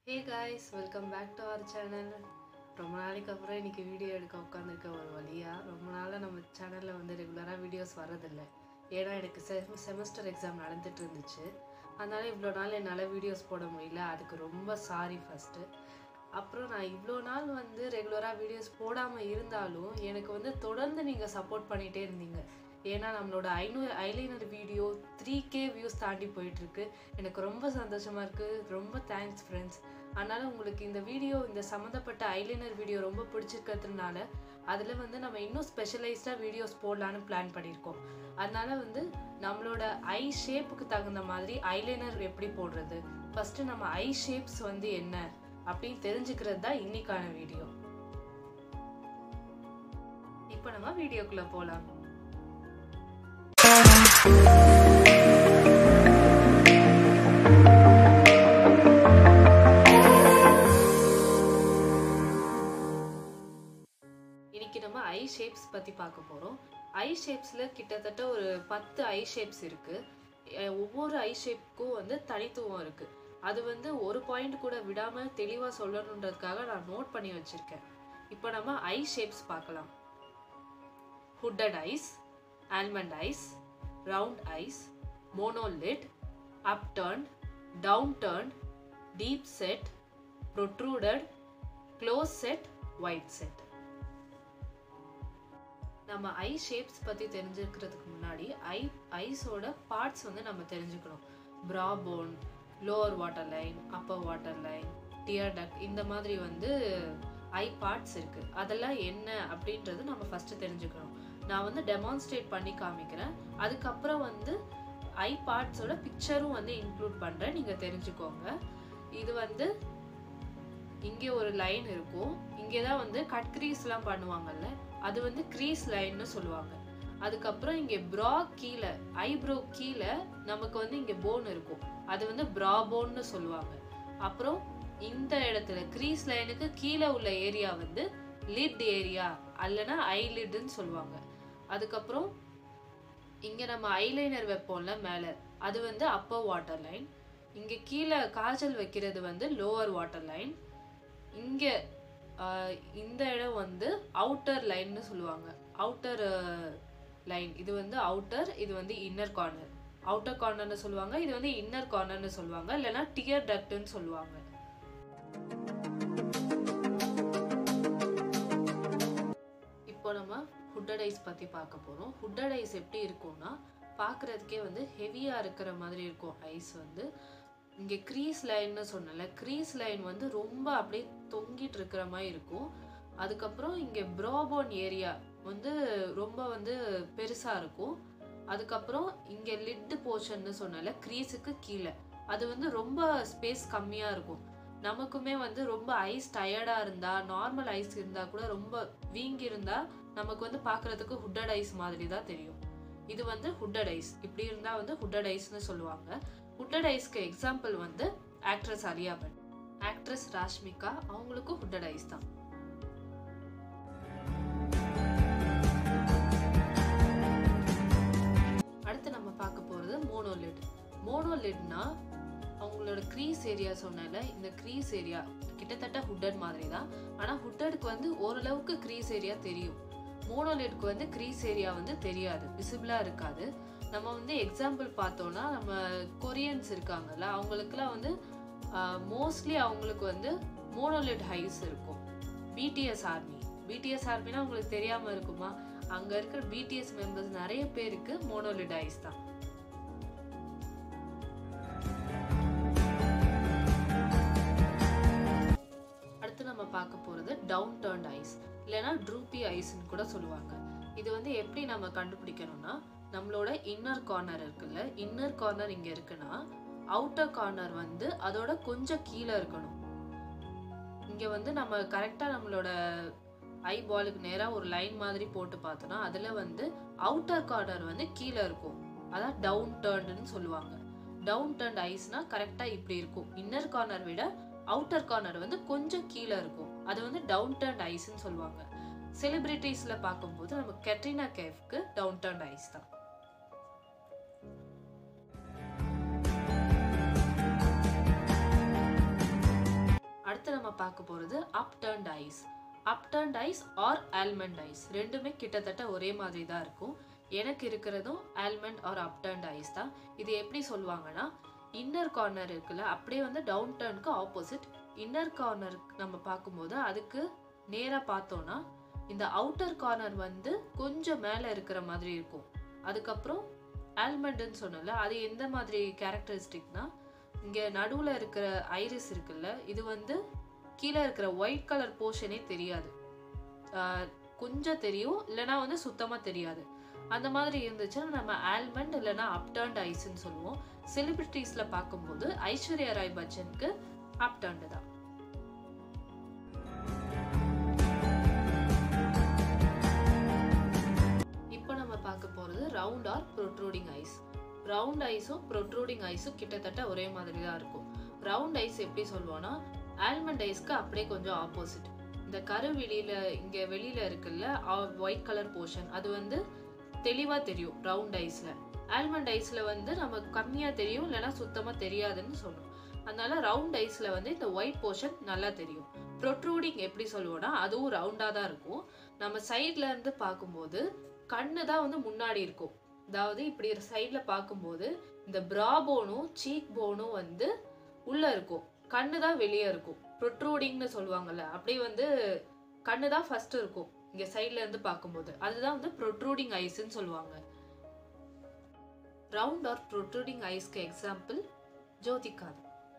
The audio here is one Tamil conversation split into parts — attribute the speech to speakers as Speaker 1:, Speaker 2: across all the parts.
Speaker 1: hey guys welcome back to our channel ரொம்ப நாளைக்கு அப்புறம் இன்னைக்கு வீடியோ எடுக்க உட்காந்துருக்க ஒரு வழியா ரொம்ப நாளாக நம்ம சேனலில் வந்து ரெகுலராக வீடியோஸ் வரதில்லை ஏன்னா எனக்கு செ செமஸ்டர் எக்ஸாம் நடந்துட்டு இருந்துச்சு அதனால இவ்வளோ நாள் என்னால் வீடியோஸ் போட முடியல அதுக்கு ரொம்ப சாரி ஃபஸ்ட்டு அப்புறம் நான் இவ்வளோ நாள் வந்து ரெகுலராக வீடியோஸ் போடாமல் இருந்தாலும் எனக்கு வந்து தொடர்ந்து நீங்கள் சப்போர்ட் பண்ணிகிட்டே இருந்தீங்க ஏன்னா நம்மளோட ஐநூறு eyeliner video three K views தாண்டி போயிட்டுருக்கு எனக்கு ரொம்ப சந்தோஷமாக இருக்குது ரொம்ப தேங்க்ஸ் ஃப்ரெண்ட்ஸ் அதனால் உங்களுக்கு இந்த வீடியோ இந்த சம்மந்தப்பட்ட ஐலைனர் வீடியோ ரொம்ப பிடிச்சிருக்கிறதுனால அதில் வந்து நம்ம இன்னும் ஸ்பெஷலைஸ்டாக வீடியோஸ் போடலான்னு பிளான் பண்ணியிருக்கோம் அதனால வந்து நம்மளோட ஐ ஷேப்புக்கு தகுந்த மாதிரி ஐலைனர் எப்படி போடுறது ஃபஸ்ட்டு நம்ம ஐ ஷேப்ஸ் வந்து என்ன அப்படின்னு தெரிஞ்சுக்கிறது தான் இன்னைக்கான வீடியோ இப்போ நம்ம வீடியோக்குள்ளே போகலாம் இன்னைக்கு நம்ம ஐ ஷேப்ஸ் பற்றி பார்க்க போகிறோம் ஐ ஷேப்ஸில் கிட்டத்தட்ட ஒரு பத்து ஐ ஷேப்ஸ் இருக்குது ஒவ்வொரு ஐ ஷேப்புக்கும் வந்து தனித்துவம் இருக்குது அது வந்து ஒரு பாயிண்ட் கூட விடாமல் தெளிவாக சொல்லணுன்றதுக்காக நான் நோட் பண்ணி வச்சுருக்கேன் இப்போ நம்ம ஐ ஷேப்ஸ் பார்க்கலாம் hooded eyes almond eyes round eyes monolid up turned down turned deep set protruded close set wide set நம்ம ஐ ஷேப்ஸ் பற்றி தெரிஞ்சுக்கிறதுக்கு முன்னாடி ஐ ஐஸோட பார்ட்ஸ் வந்து நம்ம தெரிஞ்சுக்கணும் brow bone lower water line upper water line tear duct இந்த மாதிரி வந்து ஐ பார்ட்ஸ் இருக்கு அதெல்லாம் என்ன அப்படின்றது நம்ம ஃபர்ஸ்ட் தெரிஞ்சுக்கணும் நான் வந்து டெமான்ஸ்ட்ரேட் பண்ணி காமிக்கிறேன் அதுக்கப்புறம் வந்து ஐ பார்ட்ஸோட பிக்சரும் வந்து இன்க்ளூட் பண்ணுறேன் நீங்கள் தெரிஞ்சுக்கோங்க இது வந்து இங்கே ஒரு லைன் இருக்கும் இங்கே தான் வந்து கட் க்ரீஸ்லாம் பண்ணுவாங்கல்ல அது வந்து க்ரீஸ் லைன்னு சொல்லுவாங்க அதுக்கப்புறம் இங்கே ப்ரா கீழே ஐப்ரோ கீழே நமக்கு வந்து இங்கே போன் இருக்கும் அது வந்து ப்ரா போன்னு சொல்லுவாங்க அப்புறம் இந்த இடத்துல க்ரீஸ் லைனுக்கு கீழே உள்ள ஏரியா வந்து லிட் ஏரியா அல்லனா ஐலிட்னு சொல்லுவாங்க அதுக்கப்புறம் இங்கே நம்ம ஐலைனர் வைப்போம்ல மேலே அது வந்து அப்பர் வாட்டர் லைன் இங்கே கீழே காஜல் வைக்கிறது வந்து லோவர் வாட்டர் லைன் இங்கே இந்த இடம் வந்து அவுட்டர் லைன்னு சொல்லுவாங்க அவுட்டர் லைன் இது வந்து அவுட்டர் இது வந்து இன்னர் கார்னர் அவுட்டர் கார்னர்னு சொல்லுவாங்க இது வந்து இன்னர் கார்னர்னு சொல்லுவாங்க இல்லைன்னா டியர் டக்ட்னு சொல்லுவாங்க இப்போ நம்ம ஹுட்டட் ஐஸ் பற்றி பார்க்க போகிறோம் ஹுட்டட் ஐஸ் எப்படி இருக்கும்னா பார்க்குறதுக்கே வந்து ஹெவியாக இருக்கிற மாதிரி இருக்கும் ஐஸ் வந்து இங்கே க்ரீஸ் லைன்னு சொன்னல க்ரீஸ் லைன் வந்து ரொம்ப அப்படியே தொங்கிட்டு இருக்கிற மாதிரி இருக்கும் அதுக்கப்புறம் இங்கே ப்ராபோன் ஏரியா வந்து ரொம்ப வந்து பெருசாக இருக்கும் அதுக்கப்புறம் இங்கே லிட்டு போர்ஷன்னு சொன்னல க்ரீஸுக்கு கீழே அது வந்து ரொம்ப ஸ்பேஸ் கம்மியாக இருக்கும் நமக்குமே வந்து ரொம்ப ஐஸ் டயர்டாக இருந்தால் நார்மல் ஐஸ் இருந்தால் கூட ரொம்ப வீங்கி இருந்தால் நமக்கு வந்து பார்க்குறதுக்கு ஹுட்டட் ஐஸ் மாதிரி தான் தெரியும் இது வந்து ஹுட்டட் ஐஸ் இப்படி இருந்தால் வந்து ஹுட்டட் ஐஸ்னு சொல்லுவாங்க ஹுட்டட் ஐஸ்க்கு எக்ஸாம்பிள் வந்து ஆக்ட்ரஸ் அலியா பட் ஆக்ட்ரஸ் ராஷ்மிகா அவங்களுக்கும் ஹுட்டட் ஐஸ் தான் அடுத்து நம்ம பார்க்க போகிறது மோனோலிட் மோனோலிட்னா அவங்களோட க்ரீஸ் ஏரியா சொன்னால இந்த க்ரீஸ் ஏரியா கிட்டத்தட்ட ஹுட்டட் மாதிரி தான் ஆனால் ஹுட்டடுக்கு வந்து ஓரளவுக்கு க்ரீஸ் ஏரியா தெரியும் மோனோலிட்க்கு வந்து க்ரீஸ் ஏரியா வந்து தெரியாது விசிபிளாக இருக்காது நம்ம வந்து எக்ஸாம்பிள் பார்த்தோன்னா நம்ம கொரியன்ஸ் இருக்காங்கல்ல அவங்களுக்குலாம் வந்து மோஸ்ட்லி அவங்களுக்கு வந்து மோனோலிட் ஹைஸ் இருக்கும் பிடிஎஸ் ஆர்மி பிடிஎஸ் ஆர்மினா உங்களுக்கு தெரியாமல் இருக்குமா அங்கே இருக்கிற பிடிஎஸ் மெம்பர்ஸ் நிறைய பேருக்கு மோனோலிட் ஐஸ் தான் அடுத்து நம்ம பார்க்க போகிறது டவுன் டர்ன்ட் ஐஸ் இல்லைன்னா ட்ரூப்பி ஐஸ்ன்னு கூட சொல்லுவாங்க இது வந்து எப்படி நம்ம கண்டுபிடிக்கணும்னா நம்மளோட இன்னர் கார்னர் இருக்குல்ல இன்னர் கார்னர் இங்கே இருக்குன்னா அவுட்டர் கார்னர் வந்து அதோட கொஞ்சம் கீழே இருக்கணும் இங்கே வந்து நம்ம கரெக்டாக நம்மளோட ஐ பாலுக்கு நேராக ஒரு லைன் மாதிரி போட்டு பார்த்தோன்னா அதில் வந்து அவுட்டர் கார்னர் வந்து கீழே இருக்கும் அதான் டவுன் டர்ன்னு சொல்லுவாங்க டவுன் டர்ன் ஐஸ்னா கரெக்டாக இப்படி இருக்கும் இன்னர் கார்னர் விட அவுட்டர் கார்னர் வந்து கொஞ்சம் கீழே இருக்கும் அது வந்து டவுன் டர்ன் ஐஸ்ன்னு சொல்லுவாங்க செலிபிரிட்டிஸில் பார்க்கும்போது நம்ம கெட்ரினா கேஃப்க்கு டவுன் டர்ன் ஐஸ் தான் நம்ம பார்க்க போகிறது up turned eyes up turned eyes or almond eyes ரெண்டுமே கிட்டத்தட்ட ஒரே மாதிரி தான் இருக்கும் எனக்கு இருக்கிறதும் almond or up turned eyes தான் இது எப்படி சொல்லுவாங்கன்னா இன்னர் கார்னர் இருக்குல்ல அப்படியே வந்து டவுன் டர்னுக்கு ஆப்போசிட் இன்னர் கார்னர் நம்ம பார்க்கும்போது அதுக்கு நேராக பார்த்தோன்னா இந்த அவுட்டர் கார்னர் வந்து கொஞ்சம் மேலே இருக்கிற மாதிரி இருக்கும் அதுக்கப்புறம் ஆல்மண்டுன்னு சொன்னல அது எந்த மாதிரி கேரக்டரிஸ்டிக்னா இங்கே நடுவில் இருக்கிற ஐரிஸ் இருக்குல்ல இது வந்து கீழே இருக்கிற ஒயிட் கலர் போர்ஷனே தெரியாது ஆஹ் கொஞ்சம் தெரியும் இல்லைனா வந்து சுத்தமாக தெரியாது அந்த மாதிரி இருந்துச்சுன்னா நம்ம ஆல்மண்ட் இல்லைனா அப்டர்ன்ட் ஐஸ்ன்னு சொல்லுவோம் செலிபிரிட்டிஸில் பார்க்கும்போது ஐஸ்வர்யா ராய் பச்சனுக்கு அப்டர்ன்டு தான் இப்போ நம்ம பார்க்க போகிறது round or protruding eyes round ஐஸும் ப்ரொட்ரூடிங் ஐஸும் கிட்டத்தட்ட ஒரே மாதிரி தான் இருக்கும் ரவுண்ட் ஐஸ் எப்படி சொல்லுவோம்னா ஆல்மண்ட் ஐஸ்க்கு அப்படியே கொஞ்சம் ஆப்போசிட் இந்த கரு வெளியில இங்கே வெளியில இருக்குல்ல ஒயிட் கலர் போர்ஷன் அது வந்து தெளிவாக தெரியும் ரவுண்ட் ஐஸில் ஆல்மண்ட் ஐஸில் வந்து நம்ம கம்மியாக தெரியும் இல்லைன்னா சுத்தமாக தெரியாதுன்னு சொல்லணும் அதனால ரவுண்ட் ஐஸில் வந்து இந்த ஒயிட் போர்ஷன் நல்லா தெரியும் ப்ரொட்ரூடிங் எப்படி சொல்லுவோம்னா அதுவும் ரவுண்டாக தான் இருக்கும் நம்ம சைட்ல இருந்து பார்க்கும்போது கண்ணு தான் வந்து முன்னாடி இருக்கும் அதாவது இப்படி சைடில் பார்க்கும்போது இந்த ப்ரா போனும் சீக் போனும் வந்து உள்ளே இருக்கும் கண்ணு தான் வெளியே இருக்கும் ப்ரொட்ரூடிங்னு சொல்லுவாங்கல்ல அப்படியே வந்து கண்ணு தான் ஃபர்ஸ்ட் இருக்கும் இங்கே சைடில் இருந்து பார்க்கும்போது அதுதான் வந்து ப்ரொட்ரூடிங் ஐஸ்ன்னு சொல்லுவாங்க ரவுண்ட் ஆர் ப்ரொட்ரூடிங் ஐஸ்க்கு எக்ஸாம்பிள் ஜோதிகா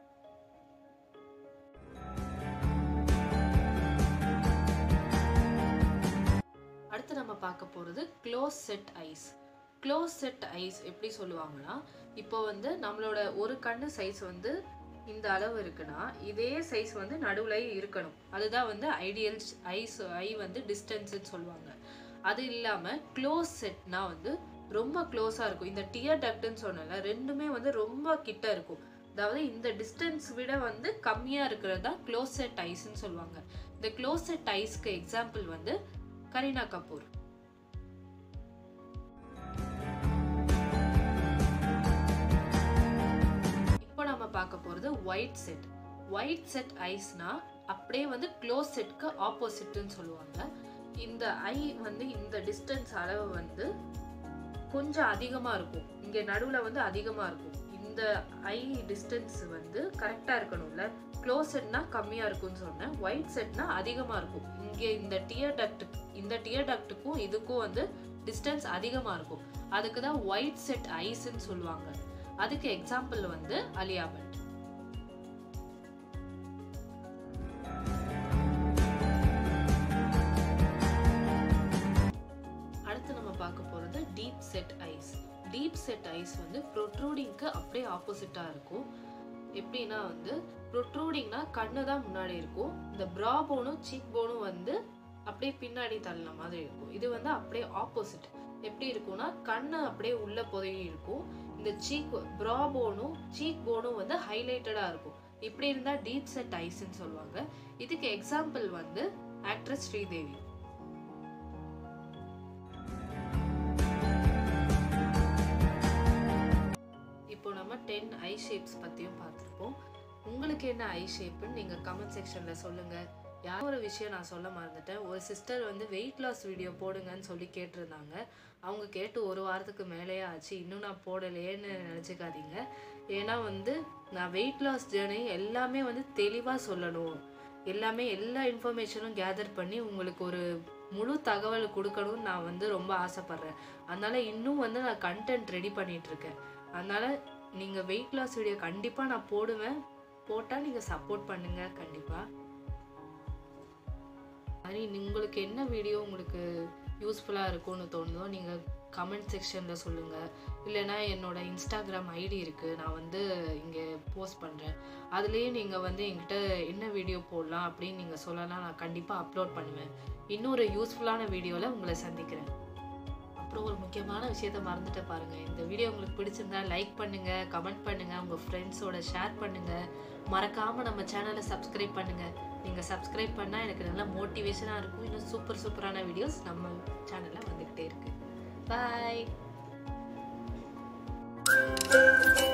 Speaker 1: அடுத்து நம்ம பார்க்க போகிறது close set eyes close set eyes எப்படி சொல்லுவாங்கன்னா இப்போ வந்து நம்மளோட ஒரு கண்ணு சைஸ் வந்து இந்த அளவு இருக்குன்னா இதே சைஸ் வந்து நடுவில் இருக்கணும் அதுதான் வந்து ஐடியல் ஐஸ் ஐ வந்து டிஸ்டன்ஸ்ன்னு சொல்லுவாங்க அது இல்லாமல் க்ளோஸ் செட்னா வந்து ரொம்ப க்ளோஸாக இருக்கும் இந்த டியர் டக்ட்னு சொன்னல ரெண்டுமே வந்து ரொம்ப கிட்ட இருக்கும் அதாவது இந்த டிஸ்டன்ஸ் விட வந்து கம்மியாக இருக்கிறது தான் க்ளோஸ் செட் ஐஸ்ன்னு சொல்லுவாங்க இந்த க்ளோஸ் செட் ஐஸ்க்கு எக்ஸாம்பிள் வந்து கரீனா கபூர் இப்போ நம்ம பார்க்க போகிறது ஒயிட் செட் ஒயிட் செட் ஐஸ்னா அப்படியே வந்து க்ளோஸ் செட்க்கு ஆப்போசிட்னு சொல்லுவாங்க இந்த ஐ வந்து இந்த டிஸ்டன்ஸ் அளவு வந்து கொஞ்சம் அதிகமாக இருக்கும் இங்கே நடுவில் வந்து அதிகமாக இருக்கும் இந்த ஐ டிஸ்டன்ஸ் வந்து கரெக்டாக இருக்கணும்ல க்ளோஸ் செட்னா கம்மியாக இருக்கும்னு சொன்னேன் ஒயிட் செட்னா அதிகமாக இருக்கும் இங்கே இந்த டியர் டக்ட் இந்த டியர் டக்ட்டுக்கும் இதுக்கும் வந்து டிஸ்டன்ஸ் அதிகமாக இருக்கும் அதுக்கு தான் ஒயிட் செட் ஐஸ்ன்னு சொல்லுவாங்க அதுக்கு எக்ஸாம்பிள் வந்து அலியா பட் அடுத்து நம்ம பார்க்க போகிறது deep set eyes deep set eyes வந்து ப்ரொட்ரூடிங்க்கு அப்படியே ஆப்போசிட்டாக இருக்கும் எப்படின்னா வந்து ப்ரொட்ரூடிங்னா கண்ணு தான் முன்னாடி இருக்கும் இந்த ப்ரா போனும் சீக் போனும் வந்து அப்படியே பின்னாடி தள்ளின மாதிரி இருக்கும் இது வந்து அப்படியே ஆப்போசிட் எப்படி இருக்கும்னா கண்ணு அப்படியே உள்ள புதையி இருக்கும் இந்த சீக் ப்ரா போனும் சீக் போனும் வந்து ஹைலைட்டடாக இருக்கும் இப்படி இருந்தால் டீப் செட் ஐஸ்ன்னு சொல்லுவாங்க இதுக்கு எக்ஸாம்பிள் வந்து ஆக்ட்ரஸ் ஸ்ரீதேவி இப்போ நம்ம டென் ஐ ஷேப்ஸ் பற்றியும் பார்த்துருப்போம் உங்களுக்கு என்ன ஐ ஷேப்புன்னு நீங்கள் கமெண்ட் செக்ஷனில் சொல்லுங்கள் யார் ஒரு விஷயம் நான் சொல்ல மறந்துட்டேன் ஒரு சிஸ்டர் வந்து வெயிட் லாஸ் வீடியோ போடுங்கன்னு சொல்லி கேட்டிருந்தாங்க அவங்க கேட்டு ஒரு வாரத்துக்கு மேலேயே ஆச்சு இன்னும் நான் போடலையேன்னு நினச்சிக்காதீங்க ஏன்னா வந்து நான் வெயிட் லாஸ் ஜேர்னி எல்லாமே வந்து தெளிவாக சொல்லணும் எல்லாமே எல்லா இன்ஃபர்மேஷனும் கேதர் பண்ணி உங்களுக்கு ஒரு முழு தகவல் கொடுக்கணும்னு நான் வந்து ரொம்ப ஆசைப்பட்றேன் அதனால இன்னும் வந்து நான் கண்டென்ட் ரெடி பண்ணிட்டு இருக்கேன் அதனால நீங்கள் வெயிட் லாஸ் வீடியோ கண்டிப்பாக நான் போடுவேன் போட்டால் நீங்கள் சப்போர்ட் பண்ணுங்கள் கண்டிப்பாக மாதிரி உங்களுக்கு என்ன வீடியோ உங்களுக்கு யூஸ்ஃபுல்லாக இருக்கும்னு தோணுதோ நீங்கள் கமெண்ட் செக்ஷனில் சொல்லுங்கள் இல்லைனா என்னோட இன்ஸ்டாகிராம் ஐடி இருக்குது நான் வந்து இங்கே போஸ்ட் பண்ணுறேன் அதுலேயே நீங்கள் வந்து என்கிட்ட என்ன வீடியோ போடலாம் அப்படின்னு நீங்கள் சொல்லலாம் நான் கண்டிப்பாக அப்லோட் பண்ணுவேன் இன்னொரு யூஸ்ஃபுல்லான வீடியோவில் உங்களை சந்திக்கிறேன் அப்புறம் ஒரு முக்கியமான விஷயத்த மறந்துட்டு பாருங்கள் இந்த வீடியோ உங்களுக்கு பிடிச்சிருந்தா லைக் பண்ணுங்கள் கமெண்ட் பண்ணுங்கள் உங்கள் ஃப்ரெண்ட்ஸோட ஷேர் பண்ணுங்கள் மறக்காமல் நம்ம சேனலை சப்ஸ்கிரைப் பண்ணுங்கள் நீங்கள் சப்ஸ்கிரைப் பண்ணால் எனக்கு நல்லா மோட்டிவேஷனாக இருக்கும் இன்னும் சூப்பர் சூப்பரான வீடியோஸ் நம்ம சேனலில் வந்துக்கிட்டே இருக்குது பாய்